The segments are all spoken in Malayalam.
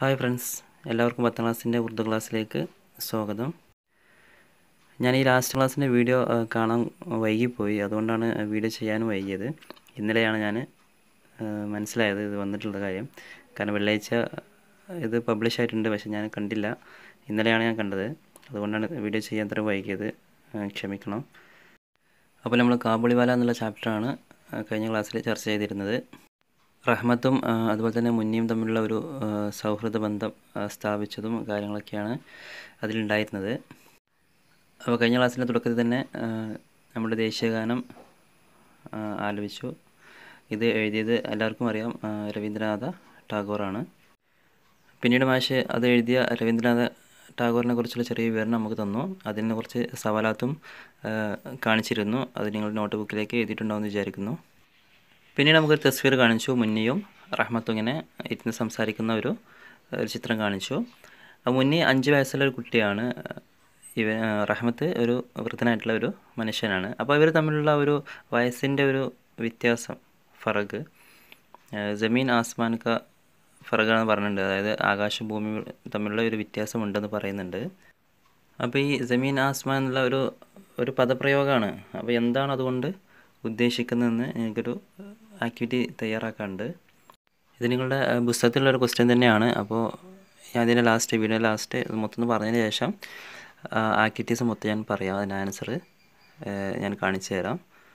ഹായ് ഫ്രണ്ട്സ് എല്ലാവർക്കും പത്താം ക്ലാസ്സിൻ്റെ ഉറുദു ക്ലാസ്സിലേക്ക് സ്വാഗതം ഞാൻ ഈ ലാസ്റ്റ് ക്ലാസ്സിൻ്റെ വീഡിയോ ആ, കാണാൻ വൈകിപ്പോയി അതുകൊണ്ടാണ് വീഡിയോ ചെയ്യാനും വൈകിയത് ഇന്നലെയാണ് ഞാൻ ആ, മനസ്സിലായത് ഇത് വന്നിട്ടുള്ള കാര്യം കാരണം വെള്ളിയാഴ്ച ഇത് പബ്ലിഷ് ആയിട്ടുണ്ട് പക്ഷെ ഞാൻ കണ്ടില്ല ഇന്നലെയാണ് ഞാൻ കണ്ടത് അതുകൊണ്ടാണ് വീഡിയോ ചെയ്യാൻ അത്ര വൈകിയത് ആ, ക്ഷമിക്കണം അപ്പോൾ നമ്മൾ കാബുളിവാല എന്നുള്ള ചാപ്റ്ററാണ് ആ, കഴിഞ്ഞ ക്ലാസ്സിൽ ചർച്ച ചെയ്തിരുന്നത് റഹ്മത്തും ആ, അതുപോലെ തന്നെ മുന്നിയും തമ്മിലുള്ള ഒരു ആ, സൗഹൃദ ബന്ധം ആ, സ്ഥാപിച്ചതും കാര്യങ്ങളൊക്കെയാണ് അതിലുണ്ടായിരുന്നത് അപ്പോൾ കഴിഞ്ഞ ക്ലാസ്സിൻ്റെ തുടക്കത്തിൽ തന്നെ ആ, നമ്മുടെ ദേശീയഗാനം ആ, ആലപിച്ചു ഇത് എഴുതിയത് എല്ലാവർക്കും അറിയാം ആ, രവീന്ദ്രനാഥ ടാഗോറാണ് പിന്നീട് മാഷ് അത് എഴുതിയ രവീന്ദ്രനാഥ ടാഗോറിനെ കുറിച്ചുള്ള ചെറിയ വിവരണം നമുക്ക് തന്നു അതിനെ കുറച്ച് സവാലാത്തും ആ, കാണിച്ചിരുന്നു അത് നിങ്ങൾ നോട്ട് ബുക്കിലേക്ക് എഴുതിയിട്ടുണ്ടാവുമെന്ന് വിചാരിക്കുന്നു പിന്നീട് നമുക്കൊരു തസ്വീർ കാണിച്ചു മുന്നിയും റഹ്മത്തും ഇങ്ങനെ ഇരുന്ന് സംസാരിക്കുന്ന ഒരു ഒരു ചിത്രം കാണിച്ചു ആ മുന്നി അഞ്ച് വയസ്സുള്ള ഒരു കുട്ടിയാണ് ഇവ റഹ്മത്ത് ഒരു വൃദ്ധനായിട്ടുള്ള ഒരു മനുഷ്യനാണ് അപ്പോൾ ഇവർ തമ്മിലുള്ള ഒരു വയസ്സിൻ്റെ ഒരു വ്യത്യാസം ഫറഗ് ജമീൻ ആസ്മാൻ ക ഫറഗാണെന്ന് പറഞ്ഞിട്ടുണ്ട് അതായത് ആകാശം ഭൂമി തമ്മിലുള്ള ഒരു വ്യത്യാസമുണ്ടെന്ന് പറയുന്നുണ്ട് അപ്പോൾ ഈ ജമീൻ ആസ്മാൻ എന്നുള്ള ഒരു ഒരു പദപ്രയോഗമാണ് അപ്പോൾ എന്താണ് അതുകൊണ്ട് ഉദ്ദേശിക്കുന്നതെന്ന് എനിക്കൊരു ആക്ടിവിറ്റി തയ്യാറാക്കാനുണ്ട് ഇത് നിങ്ങളുടെ ആ, പുസ്തകത്തിലുള്ള ഒരു ക്വസ്റ്റ്യൻ തന്നെയാണ് അപ്പോൾ ഞാൻ അതിൻ്റെ ലാസ്റ്റ് വീഡിയോ ലാസ്റ്റ് ഇത് മൊത്തം ഒന്ന് പറഞ്ഞതിന് ശേഷം ആക്ടിവിറ്റീസ് മൊത്തം ഞാൻ പറയാം അതിൻ്റെ ആൻസർ ഞാൻ കാണിച്ചു തരാം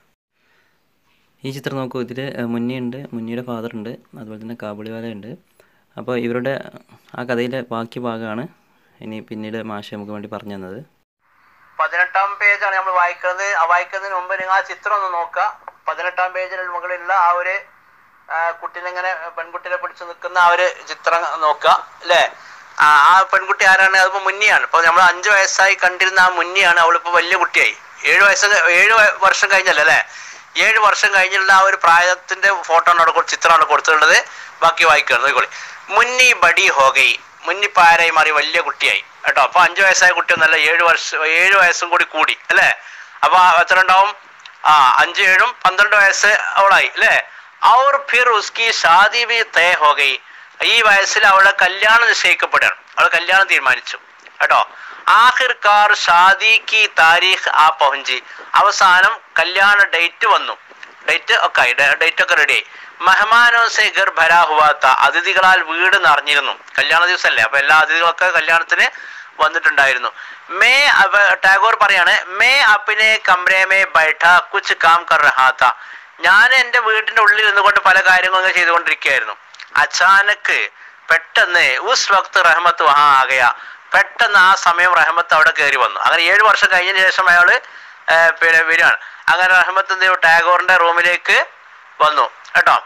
ഈ ചിത്രം നോക്കൂ ഇതിൽ മുന്നിയുണ്ട് മുന്നിയുടെ ഫാദർ ഉണ്ട് അതുപോലെ തന്നെ കാബുളിവാല ഉണ്ട് അപ്പോൾ ഇവരുടെ ആ കഥയിലെ ബാക്കി ഭാഗമാണ് ഇനി പിന്നീട് മാഷ് നമുക്ക് വേണ്ടി പറഞ്ഞു തന്നത് പതിനെട്ടാം പേജാണ് നമ്മൾ വായിക്കുന്നത് ആ വായിക്കുന്നതിന് മുമ്പ് നിങ്ങൾ ആ ചിത്രം ഒന്ന് നോക്കുക പതിനെട്ടാം പേജിന് മുകളിലുള്ള ആ ഒരു ആ, കുട്ടീനെ ഇങ്ങനെ പെൺകുട്ടിനെ പിടിച്ച് നിൽക്കുന്ന ആ ഒരു ചിത്രം നോക്കുക അല്ലേ ആ ആ പെൺകുട്ടി ആരാണ് അതിപ്പോ മുന്നിയാണ് ഇപ്പൊ നമ്മൾ അഞ്ചു വയസ്സായി കണ്ടിരുന്ന ആ മുന്നിയാണ് അവളിപ്പോ വലിയ കുട്ടിയായി ഏഴ് വയസ്സ് ക- ഏഴ് വ- വർഷം കഴിഞ്ഞല്ലേ അല്ലേ ഏഴ് വർഷം കഴിഞ്ഞുള്ള ആ ഒരു പ്രായത്തിന്റെ ഫോട്ടോ ആണ് അവിടെ കൊടു- ചിത്രമാണ് കൊടുത്തിട്ടുള്ളത് ബാക്കി വായിക്കുകയാണ് നോക്കിക്കോളി മുന്നി ബഡി ഹോഗയി മുന്നി പാരായി മാറി വലിയ കുട്ടിയായി കേട്ടോ അപ്പൊ അഞ്ചു വയസ്സായ കുട്ടിയൊന്നല്ല ഏഴ് വർഷം ഏഴ് വയസ്സും കൂടി കൂടി അല്ലേ അപ്പൊ എത്ര ഉണ്ടാവും ആ അഞ്ച് ഏഴും പന്ത്രണ്ട് വയസ്സ് അവളായി അല്ലേ ഔർ ഫിർ ഉസ്കി ഷാദി ബി തേ ഹോഗയി ഈ വയസ്സിൽ അവളെ കല്യാണം നിശ്ചയിക്കപ്പെടുകയാണ് അവളെ കല്യാണം തീരുമാനിച്ചു കേട്ടോ ആഹിർക്കാർ ഷാദി കി താരീഖ് ആ പഹഞ്ചി അവസാനം കല്യാണ ഡേറ്റ് വന്നു ഡേറ്റ് ഒക്കെ ആയി ഡേറ്റ് ഒക്കെ റെഡി ആയി മെഹമാനോ സെ ഗർ ഭരാ ഹുവാത്ത അതിഥികളാൽ വീട് നിറഞ്ഞിരുന്നു കല്യാണ ദിവസമല്ലേ അപ്പൊ എല്ലാ അതിഥികളൊക്കെ കല്യാണത്തിന് വന്നിട്ടുണ്ടായിരുന്നു മേ അവ- ടാഗോർ പറയാണ് മേ അപ്പിനെ കമ്രേ മേ ബൈഠ കുച്ച് കാം കർ രഹാ താ ഞാൻ എൻ്റെ വീടിന്റെ ഉള്ളിൽ നിന്നുകൊണ്ട് പല കാര്യങ്ങളും ഇങ്ങനെ ചെയ്തുകൊണ്ടിരിക്കുകയായിരുന്നു അച്ചാനക്ക് പെട്ടെന്ന് ഉസ് വക്ത് റഹ്മത്ത് വഹാ ആകയ പെട്ടെന്ന് ആ സമയം റഹ്മത്ത് അവിടെ കയറി വന്നു അങ്ങനെ ഏഴ് വർഷം കഴിഞ്ഞതിന് ശേഷം അയാള് ആ, പിന്നെ വരികയാണ് അങ്ങനെ റഹ്മത്ത് എന്ത് ചെയ്തു ടാഗോറിന്റെ റൂമിലേക്ക് വന്നു കേട്ടോ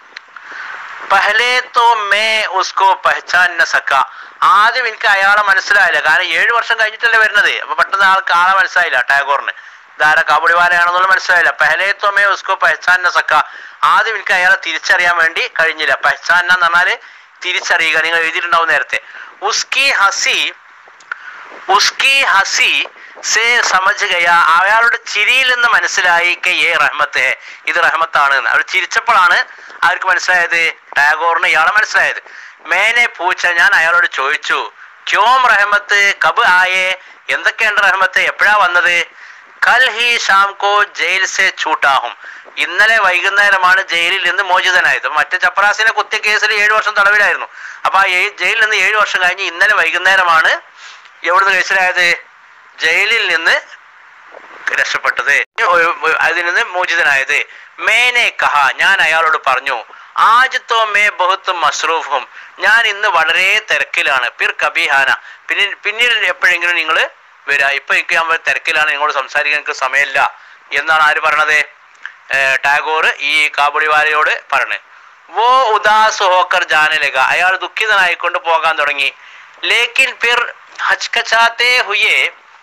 പഹലേ തോ മേ ഉസ്കോ പഹചാൻ ന സക്ക ആദ്യം എനിക്ക് അയാളെ മനസ്സിലായില്ല കാരണം ഏഴ് വർഷം കഴിഞ്ഞിട്ടല്ലേ വരുന്നത് അപ്പൊ പെട്ടെന്ന് ആൾക്ക് ആളെ മനസ്സിലായില്ല ടാഗോറിന് ധാര കാബുളിവാലയാണെന്നുള്ള മനസ്സിലായില്ല പഹലേ തോ മേ ഉസ്കോ പഹചാൻ ന സക്ക ആദ്യം എനിക്ക് അയാളെ തിരിച്ചറിയാൻ വേണ്ടി കഴിഞ്ഞില്ല പഹചാൻ എന്ന് പറഞ്ഞാല് തിരിച്ചറിയുക നിങ്ങൾ എഴുതിയിട്ടുണ്ടാവും നേരത്തെ ഉസ്കി ഹസി ഉസ്കി ഹസി സേ സമജ് ഗയ അയാളുടെ ചിരിയിൽ നിന്ന് മനസ്സിലായി കെ ഏ റഹ്മത്ത് ഹെ ഇത് റഹ്മത്താണ് എന്ന് അവർ ചിരിച്ചപ്പോഴാണ് അവർക്ക് മനസ്സിലായത് ടാഗോറിന് ഇയാളെ മനസ്സിലായത് മേനെ പൂച്ച ഞാൻ അയാളോട് ചോദിച്ചു ക്യോം റഹ്മത്ത് കബ് ആയേ എന്തൊക്കെയുണ്ട് റഹ്മത്ത് എപ്പോഴാ വന്നത് കൽ ഹി ഷാം കോ ജയിൽ സെ ചൂട്ടാഹും ഇന്നലെ വൈകുന്നേരമാണ് ജയിലിൽ നിന്ന് മോചിതനായത് അപ്പൊ മറ്റേ ചപ്പറാസിനെ കുത്തിയ കേസിൽ ഏഴു വർഷം തടവിലായിരുന്നു അപ്പൊ ആ ഏ- ജയിലിൽ നിന്ന് ഏഴു വർഷം കഴിഞ്ഞ് ഇന്നലെ വൈകുന്നേരമാണ് എവിടുന്ന് കേസിലായത് ജയിലിൽ നിന്ന് രക്ഷപ്പെട്ടത് അതിൽ നിന്ന് മോചിതനായത് മേനെ കഹ ഞാൻ അയാളോട് പറഞ്ഞു ആജത്തോ മേ ബഹുത്ത് മസ്റൂഫും ഞാൻ ഇന്ന് വളരെ തിരക്കിലാണ് പിർ കബിഹാന പിന്നെ പിന്നീട് എപ്പോഴെങ്കിലും നിങ്ങൾ വരിക ഇപ്പൊ എനിക്ക് ഞാൻ തിരക്കിലാണ് നിങ്ങളോട് സംസാരിക്കാൻ എനിക്ക് സമയമില്ല എന്നാണ് ആര് പറയണത് ഏർ ടാഗോർ ഈ കാബുളിവാലയോട് പറഞ്ഞത് വോ ഉദാസ് ഹോക്കർ ജാനലക അയാൾ ദുഃഖിതനായിക്കൊണ്ട് പോകാൻ തുടങ്ങി ലേക്കിൻ ഫിർ ഹച്കച്ചാത്തേ ഹുയേ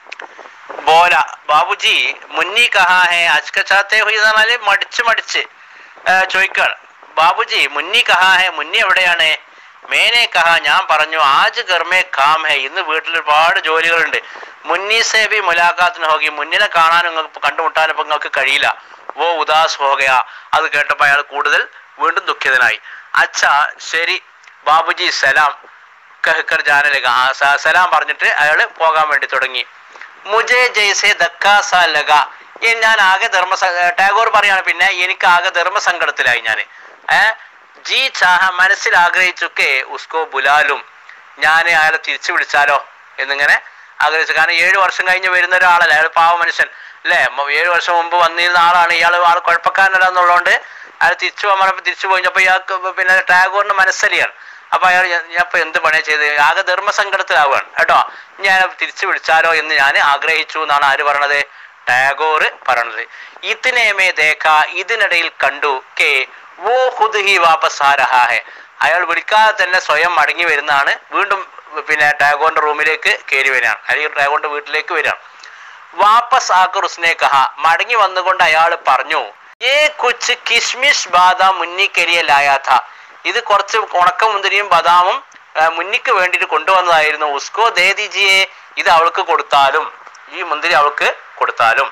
ബോല ബാബുജി മുന്നി കഹാ ഹേ അച്കച്ചാത്തേ ഹുയ് എന്ന് പറഞ്ഞാല് മടിച്ച് മടിച്ച് ചോദിക്കാണ് ബാബുജി മുന്നി കഹാ ഹേ മുന്നി എവിടെയാണ് മേനെ കഹാ ഞാൻ പറഞ്ഞു ആജ് ഗർമേ കാം ഹേ ഇന്ന് വീട്ടിൽ ഒരുപാട് ജോലികളുണ്ട് മുന്നി സേബി മുലാഖാത്തിന് ഹോകി മുന്നിനെ കാണാനും നിങ്ങൾക്ക് കണ്ടുമുട്ടാനും ഇപ്പൊ നിങ്ങൾക്ക് കഴിയില്ല വോ ഉദാസ് ഹോകയ അത് കേട്ടപ്പോൾ അയാൾ കൂടുതൽ വീണ്ടും ദുഃഖിതനായി അച്ഛ ശരി ബാബുജി സലാം കഹ്കർ ജാനലക സലാം പറഞ്ഞിട്ട് അയാൾ പോകാൻ വേണ്ടി തുടങ്ങി മുജെ ജയ്സെ ദക്കാസ ലഗ ഈ ഞാൻ ആകെ ധർമ്മ ടാഗോർ പറയാണ് പിന്നെ എനിക്ക് ആകെ ധർമ്മസങ്കടത്തിലായി ഞാൻ ഏ ജി ചാഹ മനസ്സിൽ ആഗ്രഹിച്ചൊക്കെ ഉസ്കോ ബുലാലും ഞാൻ അയാളെ തിരിച്ചു വിളിച്ചാലോ എന്നിങ്ങനെ ആഗ്രഹിച്ചു കാരണം ഏഴ് വർഷം കഴിഞ്ഞ് വരുന്ന ഒരാളല്ല അയാൾ പാവ മനുഷ്യൻ അല്ലേ മ- ഏഴ് വർഷം മുമ്പ് വന്നിരുന്ന ആളാണ് ഇയാൾ ആൾ കുഴപ്പക്കാരനല്ല എന്നുള്ളതുകൊണ്ട് അയാൾ തിരിച്ചു പോകാൻ പറഞ്ഞപ്പോൾ തിരിച്ചു പോയിപ്പോൾ ഇയാൾക്ക് പിന്നെ ടാഗോറിന് മനസ്സലിയാണ് അപ്പൊ അയാൾ ഞാൻ ഞാൻ ഇപ്പൊ എന്ത് പണിയാ ചെയ്ത് ആകെ ധർമ്മസങ്കടത്തിലാവുകയാണ് കേട്ടോ ഞാൻ തിരിച്ചു വിളിച്ചാലോ എന്ന് ഞാൻ ആഗ്രഹിച്ചു എന്നാണ് ആര് പറയണത് ടാഗോർ പറയണത് ഇതിനേമേ ദേഖ ഇതിനിടയിൽ കണ്ടു കെ വോ ഖുദ് ഹി വാപസ് ആ രഹാ ഹെ അയാൾ വിളിക്കാതെ തന്നെ സ്വയം മടങ്ങി വരുന്നതാണ് വീണ്ടും പിന്നെ ടാഗോറിന്റെ റൂമിലേക്ക് കയറി വരികയാണ് അല്ലെങ്കിൽ ടാഗോറിന്റെ വീട്ടിലേക്ക് വരികയാണ് വാപ്പസ് ആക്കർ ഉസ്നെ കഹ മടങ്ങി വന്നുകൊണ്ട് അയാൾ പറഞ്ഞു ഏ കുച്ച് കിഷ്മിഷ് ബാദാം മുന്നിക്കരിയ ലായാഥ ഇത് കുറച്ച് ഉണക്ക മുന്തിരിയും ബദാമും ആ, മുന്നിക്ക് വേണ്ടിയിട്ട് കൊണ്ടുവന്നതായിരുന്നു ഉസ്കോ ദേ ദീജിയെ ഇത് അവൾക്ക് കൊടുത്താലും ഈ മുന്തിരി അവൾക്ക് കൊടുത്താലും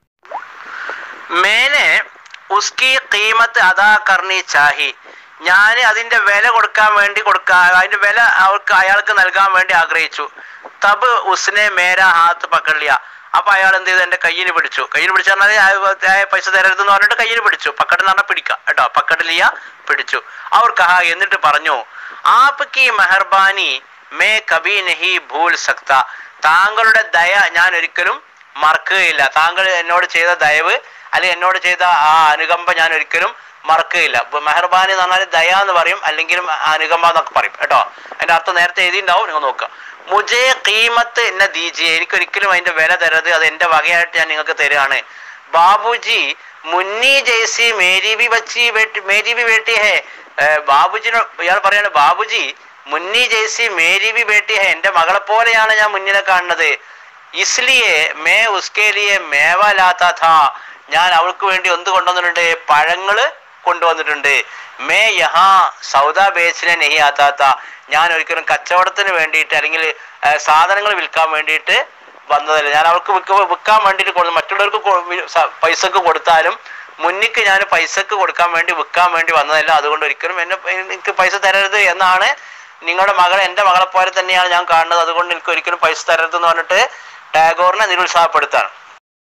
മേനെ ഉസ്കി കീമത്ത് അതാ കർണി ചാഹി ഞാൻ അതിന്റെ വില കൊടുക്കാൻ വേണ്ടി കൊടുക്കാ അതിന്റെ വില അവൾക്ക് അയാൾക്ക് നൽകാൻ വേണ്ടി ആഗ്രഹിച്ചു തബ് ഉസ്നെ മേര ഹാത്ത് പക്കള്ളിയ അപ്പൊ അയാൾ എന്ത് ചെയ്തു എന്റെ കയ്യിൽ പിടിച്ചു കയ്യിൽ പിടിച്ചു പറഞ്ഞാൽ ആ, ആ, പൈസ തരരുതെന്ന് പറഞ്ഞിട്ട് കയ്യിൽ പിടിച്ചു പക്കട്ട് എന്ന് പറഞ്ഞാൽ പിടിക്കുക കേട്ടോ പക്കട്ടിലിയ പിടിച്ചു അവർ കഹ എന്നിട്ട് പറഞ്ഞു ആപ്കി മെഹർബാനി മേ കബി നഹി ഭൂൽ സക്ത താങ്കളുടെ ദയ ഞാൻ ഒരിക്കലും മറക്കുകയില്ല താങ്കൾ എന്നോട് ചെയ്ത ദയവ് അല്ലെങ്കിൽ എന്നോട് ചെയ്ത ആ അനുകമ്പ ഞാൻ ഒരിക്കലും മറക്കുകയില്ല ഇപ്പൊ മെഹർബാനി എന്ന് പറഞ്ഞാൽ ദയ എന്ന് പറയും അല്ലെങ്കിൽ അനുകമ്പ എന്നൊക്കെ പറയും കേട്ടോ അതിന്റെ അർത്ഥം നേരത്തെ എഴുതിയിട്ടുണ്ടാവും നിങ്ങൾ നോക്കുക മുജേ കീമത്ത് എന്നെ ദീജിയെ എനിക്ക് ഒരിക്കലും അതിന്റെ വില തരരുത് അത് എന്റെ വകയായിട്ട് ഞാൻ നിങ്ങൾക്ക് തരുകയാണ് ബാബുജി മുന്നി ജയ്സി മേരി ബി ബച്ചി ബേട്ടി മേരി ബി ബേട്ടി ഹേ ഏർ ബാബുജിനോ ഇയാൾ പറയാണ് ബാബുജി മുന്നി ജയ്സി മേരി ബി ബേട്ടി ഹേ എന്റെ മകളെ പോലെയാണ് ഞാൻ മുന്നിനെ കാണുന്നത് ഇസ്ലിയെ മേ ഉസ്കേലിയെ മേവ ലാത്ത ഥാ ഞാൻ അവൾക്ക് വേണ്ടി എന്ത് കൊണ്ടുവന്നിട്ടുണ്ട് പഴങ്ങള് കൊണ്ടുവന്നിട്ടുണ്ട് മേ യഹാ സൗദ ബേച്ചിനെ നെഹി ആത്താത്ത ഞാൻ ഒരിക്കലും കച്ചവടത്തിന് വേണ്ടിയിട്ട് അല്ലെങ്കിൽ സാധനങ്ങൾ വിൽക്കാൻ വേണ്ടിയിട്ട് വന്നതല്ല ഞാൻ അവൾക്ക് വിൽക്ക വിൽക്കാൻ വേണ്ടിയിട്ട് കൊടുത്തു മറ്റുള്ളവർക്ക് കൊ- വി- സ- പൈസക്ക് കൊടുത്താലും മുന്നിക്ക് ഞാൻ പൈസക്ക് കൊടുക്കാൻ വേണ്ടി വിൽക്കാൻ വേണ്ടി വന്നതല്ല അതുകൊണ്ട് ഒരിക്കലും എന്നെ എനിക്ക് പൈസ തരരുത് എന്നാണ് നിങ്ങളുടെ മകൾ എൻ്റെ മകളെ പോലെ തന്നെയാണ് ഞാൻ കാണുന്നത് അതുകൊണ്ട് എനിക്ക് ഒരിക്കലും പൈസ തരരുത് എന്ന് പറഞ്ഞിട്ട് ടാഗോറിനെ നിരുത്സാഹപ്പെടുത്താണ്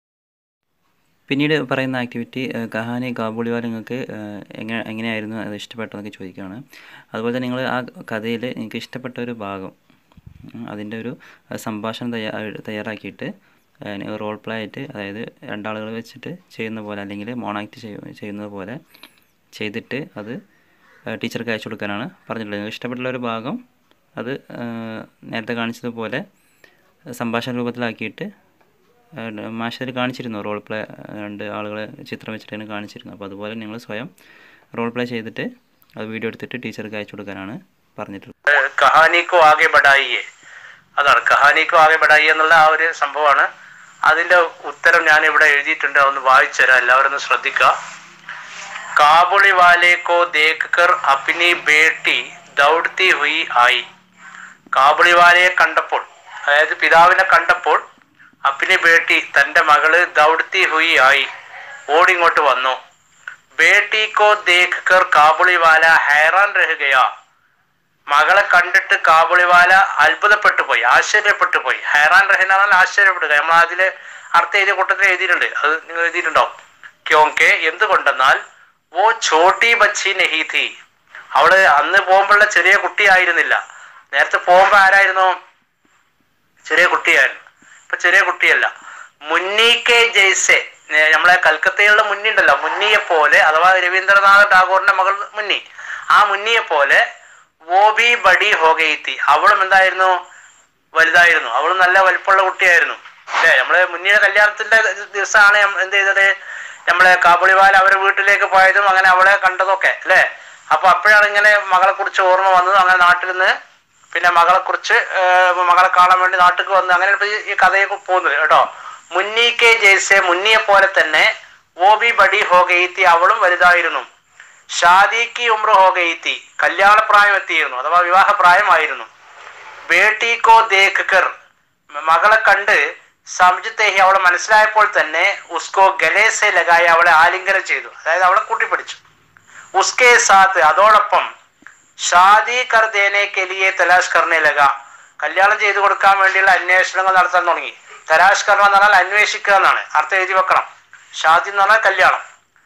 പിന്നീട് പറയുന്ന ആക്ടിവിറ്റി കഹാനി കാബൂളിവാല നിങ്ങൾക്ക് എങ്ങനെ എങ്ങനെയായിരുന്നു അത് ഇഷ്ടപ്പെട്ടതെന്നൊക്കെ ചോദിക്കുകയാണ് അതുപോലെ തന്നെ നിങ്ങൾ ആ കഥയിൽ നിങ്ങൾക്ക് ഇഷ്ടപ്പെട്ട ഒരു ഭാഗം ഉം, അതിൻ്റെ ഒരു അഹ് സംഭാഷണം തയ്യാ തയ്യാറാക്കിയിട്ട് റോൾ പ്ലേ ആയിട്ട് അതായത് രണ്ടാളുകൾ വെച്ചിട്ട് ചെയ്യുന്ന പോലെ അല്ലെങ്കിൽ മോണാക്ട് ചെയ്യുന്നത് പോലെ ചെയ്തിട്ട് അത് ടീച്ചർക്ക് അയച്ചു കൊടുക്കാനാണ് പറഞ്ഞിട്ടുള്ളത് നിങ്ങൾക്ക് ഇഷ്ടപ്പെട്ടുള്ള ഒരു ഭാഗം അത് ആ, നേരത്തെ കാണിച്ചതുപോലെ സംഭാഷണ രൂപത്തിലാക്കിയിട്ട് മാഷതിൽ കാണിച്ചിരുന്നു റോൾ പ്ലേ രണ്ട് ആളുകളെ ചിത്രം വെച്ചിട്ടാണ് കാണിച്ചിരുന്നു അപ്പോൾ അതുപോലെ നിങ്ങൾ സ്വയം റോൾ പ്ലേ ചെയ്തിട്ട് അത് വീഡിയോ എടുത്തിട്ട് ടീച്ചർക്ക് അയച്ചു കൊടുക്കാനാണ് പറഞ്ഞിട്ടുള്ളത് കഹാനിക്കോ ആകെ ബഡായിയെ അതാണ് കഹാനിക്കോ ആകെ ബഡായി എന്നുള്ള ആ ഒരു സംഭവമാണ് അതിന്റെ ഉത്തരം ഞാൻ ഇവിടെ എഴുതിയിട്ടുണ്ട് അതൊന്ന് വായിച്ചു തരാം എല്ലാവരും ഒന്ന് ശ്രദ്ധിക്കുക കാബുളി വാലെ കോ ദേഖ് കർ അപ്നി ബേട്ടി ദൗഡ്തി ഹുയി ആയി കാബുളി വാലയെ കണ്ടപ്പോൾ അതായത് പിതാവിനെ കണ്ടപ്പോൾ അപ്നി ബേട്ടി തന്റെ മകള് ദൗഡ്തി ഹുയി ആയി ഓടിങ്ങോട്ട് വന്നു ബേട്ടി കോ ദേഖ് കർ കാബുളി വാല ഹൈറാൻ രഹുകയാ മകളെ കണ്ടിട്ട് കാബുളിവാല അത്ഭുതപ്പെട്ടു പോയി ആശ്ചര്യപ്പെട്ടു പോയി ഹൈറാൻ റഹീൻ എന്നാൽ ആശ്ചര്യപ്പെടുക നമ്മൾ അതില് അർത്ഥം എഴുതിയ കൂട്ടത്തിൽ എഴുതിയിട്ടുണ്ട് അത് നിങ്ങൾ എഴുതിയിട്ടുണ്ടോ ക്യോങ്കെ എന്തുകൊണ്ടെന്നാൽ ഓ ഛോട്ടി ബച്ചി നഹി ഥി അവള് അന്ന് പോകുമ്പോഴുള്ള ചെറിയ കുട്ടിയായിരുന്നില്ല നേരത്തെ പോകുമ്പോ ആരായിരുന്നു ചെറിയ കുട്ടിയായിരുന്നു ഇപ്പൊ ചെറിയ കുട്ടിയല്ല മുന്നിക്കെ ജയ്സെ നേ- നമ്മളെ കൽക്കത്തയിലുള്ള മുന്നി ഉണ്ടല്ലോ മുന്നിയെ പോലെ അഥവാ രവീന്ദ്രനാഥ ടാഗോറിന്റെ മകൾ മുന്നി ആ മുന്നിയെ പോലെ വോബി ബഡി ഹോഗയിത്തി അവളും എന്തായിരുന്നു വലുതായിരുന്നു അവളും നല്ല വലിപ്പമുള്ള കുട്ടിയായിരുന്നു അല്ലേ നമ്മളെ മുന്നിയുടെ കല്യാണത്തിന്റെ ദിവസമാണ് ഞമ്മ- എന്ത് ചെയ്തത് നമ്മളെ കാബുളിവാല അവരെ വീട്ടിലേക്ക് പോയതും അങ്ങനെ അവളെ കണ്ടതൊക്കെ അല്ലേ അപ്പൊ അപ്പോഴാണ് ഇങ്ങനെ മകളെ കുറിച്ച് ഓർമ്മ വന്നത് അങ്ങനെ നാട്ടിൽ നിന്ന് പിന്നെ മകളെ കുറിച്ച് മകളെ കാണാൻ വേണ്ടി നാട്ടിലേക്ക് വന്ന് അങ്ങനെ ഇപ്പൊ ഈ- ഈ കഥയൊക്കെ പോകുന്നത് കേട്ടോ മുന്നിക്കെ ജയ്സെ മുന്നിയെ പോലെ തന്നെ ഓബി ബഡി ഹോഗയിത്തി അവളും വലുതായിരുന്നു ഷാദിക്ക് ഉമ്ര ഹോഗയിത്തി കല്യാണപ്രായം എത്തിയിരുന്നു അഥവാ വിവാഹപ്രായമായിരുന്നു ബേട്ടിക്കോ ദേഖ് കർ മകളെ കണ്ട് സംജിത്തേഹി അവളെ മനസ്സിലായപ്പോൾ തന്നെ ഉസ്കോ ഗലേസെ ലഗായി അവളെ ആലിംഗനം ചെയ്തു അതായത് അവളെ കൂട്ടിപ്പിടിച്ചു ഉസ്കെ സാത്ത് അതോടൊപ്പം ഷാദി കർ ദേനെ കെലിയെ തലാഷ് കർണേ ലഗ കല്യാണം ചെയ്തു കൊടുക്കാൻ വേണ്ടിയുള്ള അന്വേഷണങ്ങൾ നടത്താൻ തുടങ്ങി തലാഷ് കർണ എന്ന് പറഞ്ഞാൽ അന്വേഷിക്കുക എന്നാണ് അർത്ഥം എഴുതി വെക്കണം ഷാദി എന്ന് പറഞ്ഞാൽ കല്യാണം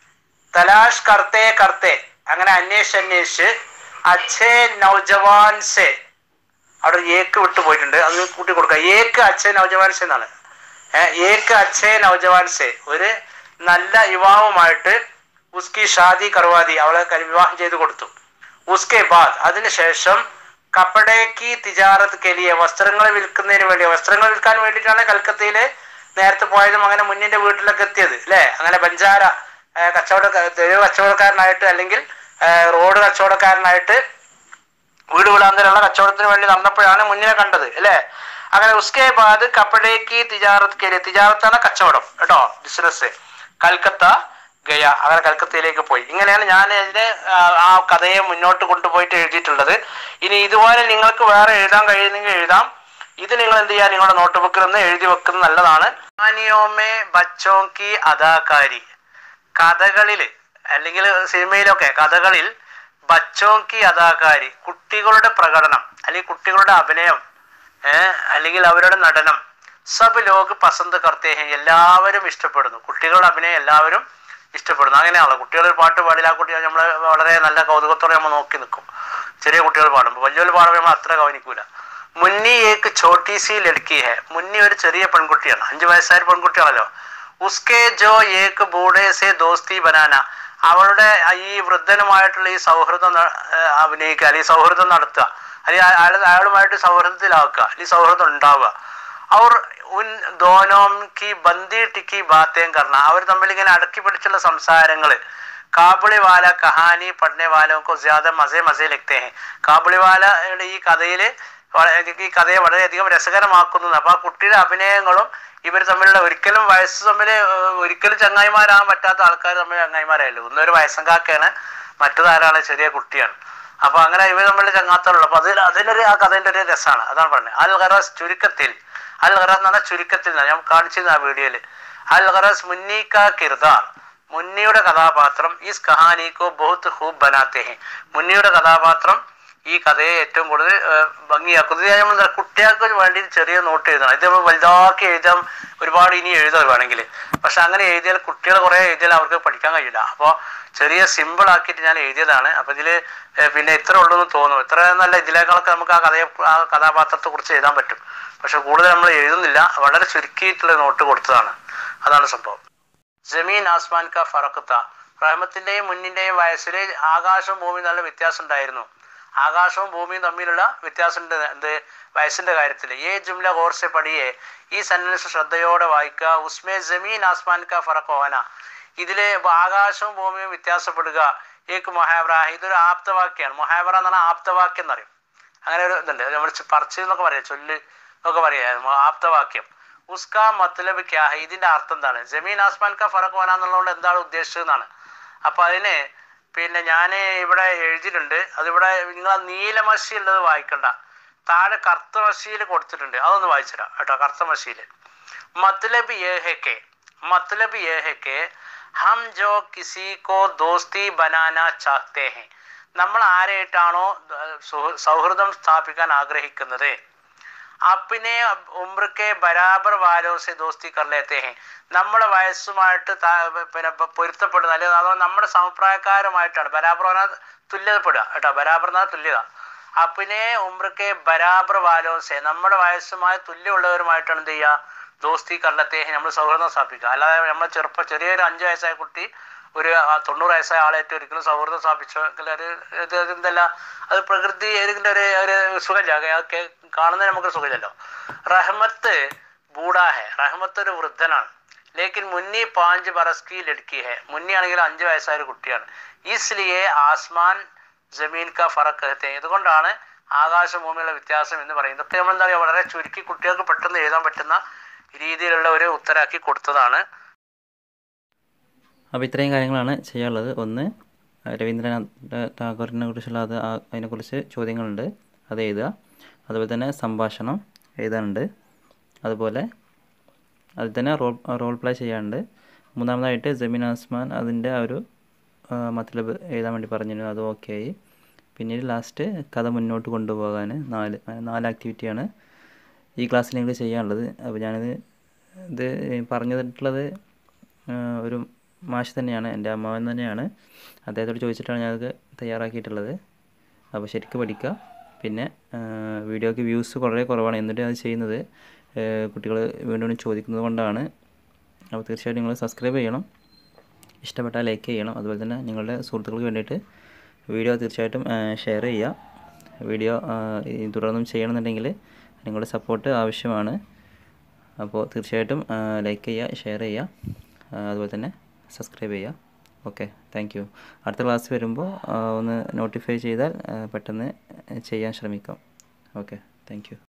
തലാഷ് കർത്തേ കർത്തേ അങ്ങനെ അന്വേഷിച്ച് അന്വേഷിച്ച് അച്ഛേ നൗജവാൻ സെ അവിടെ ഒരു ഏക്ക് വിട്ടു പോയിട്ടുണ്ട് അത് കൂട്ടി കൊടുക്കുക ഏക്ക് അച്ഛേ നൗജവാൻ സെ എന്നാണ് ഏഹ് ഏക്ക് അച്ഛേ നൗജവാൻ സെ ഒരു നല്ല യുവാവുമായിട്ട് ഉസ്കി ഷാദി കർവാദി അവളെ കൽ- വിവാഹം ചെയ്തു കൊടുത്തു ഉസ്കെ ബാദ് അതിനുശേഷം കപ്പടേക്ക് തിജാറത്ത് കെലിയ വസ്ത്രങ്ങൾ വിൽക്കുന്നതിന് വേണ്ടി വസ്ത്രങ്ങൾ വിൽക്കാൻ വേണ്ടിയിട്ടാണ് കൽക്കത്തയില് നേരത്തെ പോയതും അങ്ങനെ മുന്നിന്റെ വീട്ടിലൊക്കെ എത്തിയത് അല്ലേ അങ്ങനെ ബഞ്ചാര ഏഹ് കച്ചവട തെരുവ് കച്ചവടക്കാരനായിട്ട് അല്ലെങ്കിൽ ഏഹ് റോഡ് കച്ചവടക്കാരനായിട്ട് വീട് വിളാന്തരമുള്ള കച്ചവടത്തിന് വേണ്ടി നടന്നപ്പോഴാണ് മുന്നിനെ കണ്ടത് അല്ലേ അങ്ങനെ ഉസ്കെ ബാദ് കപ്പടേക്ക് തിജാറത്ത് കയറി തിജാറത്താണ് കച്ചവടം കേട്ടോ ബിസിനസ് കൽക്കത്ത ഗയ അങ്ങനെ കൽക്കത്തയിലേക്ക് പോയി ഇങ്ങനെയാണ് ഞാൻ ഇതിനെ ആ, ആ കഥയെ മുന്നോട്ട് കൊണ്ടുപോയിട്ട് എഴുതിയിട്ടുള്ളത് ഇനി ഇതുപോലെ നിങ്ങൾക്ക് വേറെ എഴുതാൻ കഴിയുന്നെങ്കിൽ എഴുതാം ഇത് നിങ്ങൾ എന്ത് ചെയ്യുക നിങ്ങളുടെ നോട്ട് ബുക്കിൽ നിന്ന് എഴുതി വെക്കുന്നത് നല്ലതാണ് ആനിയോമേ ബച്ചോങ്കി അദാകാരി കഥകളിൽ അല്ലെങ്കിൽ സിനിമയിലൊക്കെ കഥകളിൽ ബച്ചോങ്കി അദാകാരി കുട്ടികളുടെ പ്രകടനം അല്ലെങ്കിൽ കുട്ടികളുടെ അഭിനയം ഏഹ് അല്ലെങ്കിൽ അവരുടെ നടനം സബ് ലോക് പസന്ത് കർത്തേ ഹെ എല്ലാവരും ഇഷ്ടപ്പെടുന്നു കുട്ടികളുടെ അഭിനയം എല്ലാവരും ഇഷ്ടപ്പെടുന്നു അങ്ങനെയാണല്ലോ കുട്ടികൾ ഒരു പാട്ട് പാടില്ല ആ കുട്ടികൾ നമ്മൾ വളരെ നല്ല കൗതുകത്തോടെ നമ്മൾ നോക്കി നിൽക്കും ചെറിയ കുട്ടികൾ പാടുമ്പോൾ വലിയൊരു പാടുമ്പോൾ നമ്മൾ അത്ര കവനിക്കൂല മുന്നി ഏക്ക് ചോട്ടി സി ലടുക്കി ഹെ മുന്നി ഒരു ചെറിയ പെൺകുട്ടിയാണ് അഞ്ചു വയസ്സായ ഒരു പെൺകുട്ടിയാണല്ലോ ഉസ്കെ ജോ ഏക്ക് ബൂഡേ സെ ദോസ്തി ബനാന അവളുടെ ഈ വൃദ്ധനുമായിട്ടുള്ള ഈ സൗഹൃദം ന- ഏർ അഭിനയിക്കുക അല്ലെങ്കിൽ സൗഹൃദം നടത്തുക അല്ലെങ്കിൽ അയാൾ അയാളുമായിട്ട് സൗഹൃദത്തിലാക്കുക അല്ലെങ്കിൽ സൗഹൃദം ഉണ്ടാവുക അവർ ഉൻ ദോനോം കി ബന്ദി ടിക്കി ബാത്തേം കർണ അവർ തമ്മിൽ ഇങ്ങനെ അടക്കി പിടിച്ചുള്ള സംസാരങ്ങൾ കാബുളിവാല കഹാനി പഠനെ വാലോക്കോ ജ്യാദ മസേ മസേ ലഗ്തേ ഹെ കാബുളിവാലയുടെ ഈ കഥയില് വള- ഈ കഥയെ വളരെയധികം രസകരമാക്കുന്നു അപ്പൊ ആ കുട്ടിയുടെ അഭിനയങ്ങളും ഇവർ തമ്മിലുള്ള ഒരിക്കലും വയസ്സ് തമ്മിൽ ഒരിക്കലും ചങ്ങായിമാരാകാൻ പറ്റാത്ത ആൾക്കാർ തമ്മിൽ ചങ്ങായിമാരായല്ലോ ഒന്നൊരു വയസ്സങ്കാക്കയാണ് മറ്റൊരാളാണ് ചെറിയ കുട്ടിയാണ് അപ്പൊ അങ്ങനെ ഇവർ തമ്മിൽ ചങ്ങാത്തമുള്ളൂ അപ്പൊ അതിൽ അതിനൊരു ആ കഥയുടെ ഒരു രസമാണ് അതാണ് പറഞ്ഞത് അൽ ഖറസ് ചുരുക്കത്തിൽ അൽ ഖറസ് എന്ന് പറഞ്ഞാൽ ചുരുക്കത്തിൽ എന്നാണ് ഞാൻ കാണിച്ചിരുന്നു ആ വീഡിയോയിൽ അൽ ഖറസ് മുന്നി കാ കിർദാർ മുന്നിയുടെ കഥാപാത്രം ഈസ് കഹാനിക്കോ ബഹുത്ത് ഹൂബ് ബനാത്തെ ഹെ മുന്നിയുടെ കഥാപാത്രം ഈ കഥയെ ഏറ്റവും കൂടുതൽ ഏഹ്, ഭംഗിയാക്കുന്നത് ഇത് നമ്മൾ കുട്ടികൾക്ക് വേണ്ടി ചെറിയ നോട്ട് എഴുതണം ഇത് നമ്മൾ വലുതാക്കി എഴുതാൻ ഒരുപാട് ഇനി എഴുതാൻ വേണമെങ്കിൽ പക്ഷെ അങ്ങനെ എഴുതിയാൽ കുട്ടികൾ കുറെ എഴുതിയാൽ അവർക്ക് പഠിക്കാൻ കഴിയില്ല അപ്പോൾ ചെറിയ സിമ്പിൾ ആക്കിയിട്ട് ഞാൻ എഴുതിയതാണ് അപ്പൊ ഇതില് ഏഹ്, പിന്നെ ഇത്ര ഉള്ളൂ എന്ന് തോന്നും ഇത്ര നല്ല ഇതിനേക്കാളൊക്കെ നമുക്ക് ആ കഥയെ ആ കഥാപാത്രത്തെ കുറിച്ച് എഴുതാൻ പറ്റും പക്ഷെ കൂടുതൽ നമ്മൾ എഴുതുന്നില്ല വളരെ ചുരുക്കിയിട്ടുള്ള നോട്ട് കൊടുത്തതാണ് അതാണ് സംഭവം ജമീൻ ആസ്മാൻ കാ ഫറക്കത്ത റഹ്മത്തിന്റെയും മുന്നിന്റെയും വയസ്സിൽ ആകാശവും ഭൂമിയും നല്ല വ്യത്യാസം ഉണ്ടായിരുന്നു ആകാശവും ഭൂമിയും തമ്മിലുള്ള വ്യത്യാസമുണ്ട് എന്ത് വയസ്സിന്റെ കാര്യത്തിൽ ഏ ജുംല ഗോർസെ പടിയെ ഈ സെന്റൻസ് ശ്രദ്ധയോടെ വായിക്കുക ഉസ്മേ ജമീൻ ആസ്മാൻ കാ ഫറക്കോന ഇതില് ആകാശവും ഭൂമിയും വ്യത്യാസപ്പെടുക ഏക്ക് മൊഹാബ്ര ഇതൊരു ആപ്തവാക്യാണ് മൊഹാബ്ര എന്ന് പറഞ്ഞാൽ ആപ്തവാക്യം എന്നറിയും അങ്ങനെ ഒരു ഇതുണ്ട് നമ്മൾ പറച്ച് എന്നൊക്കെ പറയാം ചൊല്ല് എന്നൊക്കെ പറയാം ആപ്തവാക്യം ഉസ്കാ മത്ലബ് ക്യാ ഹൈ ഇതിന്റെ അർത്ഥം എന്താണ് ജമീൻ ആസ്മാൻ കാ ഫറക് വന എന്നുള്ളതുകൊണ്ട് എന്താണ് ഉദ്ദേശിച്ചതെന്നാണ് അപ്പൊ അതിന് പിന്നെ ഞാൻ ഇവിടെ എഴുതിയിട്ടുണ്ട് അതിവിടെ നിങ്ങൾ ആ നീലമഷി ഉള്ളത് വായിക്കണ്ട താഴെ കറുത്ത മഷിയിൽ കൊടുത്തിട്ടുണ്ട് അതൊന്ന് വായിച്ചിടാം കേട്ടോ കറുത്ത മഷിയിൽ മത്ലബ് യേ ഹെ കെ മത്ലബ് യേ ഹെ കെ ഹം ജോ കിസി കോ ദോസ്തി ബനാന ചാഹത്തെ ഹെ നമ്മൾ ആരായിട്ടാണോ ഏർ, സുഹൃ- സൗഹൃദം സ്ഥാപിക്കാൻ ആഗ്രഹിക്കുന്നത് അപ്പിനെ ഉമ്രക്കെ ബരാബർ വാലോസെ ദോസ്തി കർ ലേത്തെ ഹെ നമ്മുടെ വയസ്സുമായിട്ട് താ- പിന്നെ പ- പൊരുത്തപ്പെടുന്ന അല്ലെങ്കിൽ അതോ നമ്മുടെ സമപ്രായക്കാരുമായിട്ടാണ് ബരാബർ പറഞ്ഞാൽ തുല്യതപ്പെടുക കേട്ടോ ബരാബർ എന്നാൽ തുല്യത അപ്പിനെ ഉമ്രക്കെ ബരാബർ വാലോസെ നമ്മുടെ വയസ്സുമായി തുല്യമുള്ളവരുമായിട്ടാണ് എന്ത് ചെയ്യുക ദോസ്തി കണ്ടെത്തേ നമ്മൾ സൗഹൃദം സ്ഥാപിക്കുക അല്ലാതെ നമ്മൾ ചെറുപ്പം ചെറിയൊരു അഞ്ച് വയസ്സായ കുട്ടി ഒരു ആ തൊണ്ണൂറ് വയസ്സായ ആളായിട്ട് ഒരിക്കലും സൗഹൃദം സ്ഥാപിച്ചോ അല്ലെങ്കിൽ ഒരു ഇത് എന്തല്ല അത് പ്രകൃതി ഏതിൻ്റെ ഒരു ഒരു സുഖമില്ല അതൊക്കെ കാണുന്നതിന് നമുക്ക് സുഖമില്ലല്ലോ റഹ്മത്ത് ബൂഡാ ഹെ റഹ്മത്ത് ഒരു വൃദ്ധനാണ് ലേക്കിൻ മുന്നി പാഞ്ച് ബറസ്കി ലടുക്കി ഹെ മുന്നി ആണെങ്കിൽ അഞ്ച് വയസ്സായ ഒരു കുട്ടിയാണ് ഈസ്ലിയെ ആസ്മാൻ ജമീൻ കാ ഫറക്ക് കഹത്തെ हैं. ഇതുകൊണ്ടാണ് ആകാശ ഭൂമിയുള്ള വ്യത്യാസം എന്ന് പറയുന്നത് ഇതൊക്കെ നമ്മൾ എന്താ പറയുക വളരെ ചുരുക്കി കുട്ടികൾക്ക് പെട്ടെന്ന് എഴുതാൻ പറ്റുന്ന രീതിയിലുള്ള ഒരു ഉത്തരാക്കി കൊടുത്തതാണ് അപ്പോൾ ഇത്രയും കാര്യങ്ങളാണ് ചെയ്യാനുള്ളത് ഒന്ന് രവീന്ദ്രനാഥ് ടാഗോറിനെ കുറിച്ചുള്ള അത് ആ- അതിനെക്കുറിച്ച് ചോദ്യങ്ങളുണ്ട് അത് എഴുതുക അതുപോലെ തന്നെ സംഭാഷണം എഴുതാനുണ്ട് അതുപോലെ അതിൽ തന്നെ റോൾ റോൾ പ്ലേ ചെയ്യാനുണ്ട് മൂന്നാമതായിട്ട് ജമീൻ ആസ്മാൻ അതിൻ്റെ ആ ഒരു ആ, മത്ലബ് എഴുതാൻ വേണ്ടി പറഞ്ഞിരുന്നു അത് ഓക്കെ ആയി പിന്നീട് ലാസ്റ്റ് കഥ മുന്നോട്ട് കൊണ്ടുപോകാൻ നാല് അങ്ങനെ നാല് ആക്ടിവിറ്റിയാണ് ഈ ക്ലാസ്സിൽ നിങ്ങൾ ചെയ്യാനുള്ളത് അപ്പോൾ ഞാനിത് ഇത് പറഞ്ഞു തന്നിട്ടുള്ളത് ആ, ഒരു മാഷ് തന്നെയാണ് എൻ്റെ അമ്മാവൻ തന്നെയാണ് അദ്ദേഹത്തോട് ചോദിച്ചിട്ടാണ് ഞാനത് തയ്യാറാക്കിയിട്ടുള്ളത് അപ്പോൾ ശരിക്കും പഠിക്കുക പിന്നെ ആ, വീഡിയോക്ക് വ്യൂസ് വളരെ കുറവാണ് എന്നിട്ട് അത് ചെയ്യുന്നത് കുട്ടികൾ വീണ്ടും വീണ്ടും ചോദിക്കുന്നത് കൊണ്ടാണ് അപ്പോൾ തീർച്ചയായിട്ടും നിങ്ങൾ സബ്സ്ക്രൈബ് ചെയ്യണം ഇഷ്ടപ്പെട്ടാൽ ലൈക്ക് ചെയ്യണം അതുപോലെ തന്നെ നിങ്ങളുടെ സുഹൃത്തുക്കൾക്ക് വേണ്ടിയിട്ട് വീഡിയോ തീർച്ചയായിട്ടും ഷെയർ ചെയ്യുക വീഡിയോ ആ, ഈ തുടർന്നും ചെയ്യണമെന്നുണ്ടെങ്കിൽ നിങ്ങളുടെ സപ്പോർട്ട് ആവശ്യമാണ് അപ്പോൾ തീർച്ചയായിട്ടും ലൈക്ക് ചെയ്യുക ഷെയർ ചെയ്യുക ആ, അതുപോലെ തന്നെ സബ്സ്ക്രൈബ് ചെയ്യുക ഓക്കെ താങ്ക് യു അടുത്ത ക്ലാസ് വരുമ്പോൾ ആ, ഒന്ന് നോട്ടിഫൈ ചെയ്താൽ ആ, പെട്ടെന്ന് ചെയ്യാൻ ശ്രമിക്കാം ഓക്കെ താങ്ക് യു